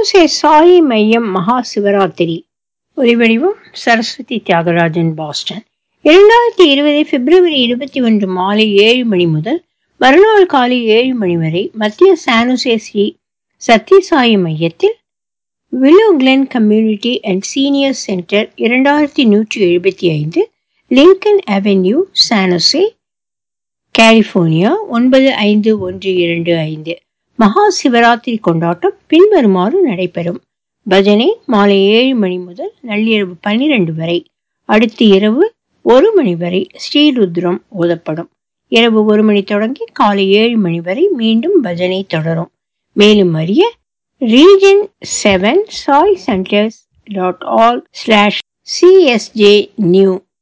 San Jose Sai மையம் மகா சிவராத்திரி ஒலிவடிவம் சரஸ்வதி தியாகராஜன் பாஸ்டன் இரண்டாயிரத்தி இருபது பிப்ரவரி இருபத்தி ஒன்று மாலை ஏழு மணி முதல் மறுநாள் காலை ஏழு மணி வரை மத்திய சானுசே ஸ்ரீ சத்யசாயி மையத்தில் Willow Glen community and senior center இரண்டாயிரத்தி நூற்றி எழுபத்தி ஐந்து லிங்கன் அவென்யூ சானுசே கலிபோர்னியா ஒன்பது ஐந்து ஒன்று இரண்டு ஐந்து மகா சிவராத்திரி கொண்டாட்டம் பின்வருமாறு நடைபெறும் பஜனை மாலை ஏழு மணி முதல் நள்ளிரவு பன்னிரண்டு வரை அடுத்து இரவு ஒரு மணி வரை ஸ்ரீருத்ரம் ஓதப்படும் இரவு ஒரு மணி தொடங்கி காலை ஏழு மணி வரை மீண்டும் பஜனை தொடரும் மேலும் அறிய region seven Sai centers dot org slash CSJ new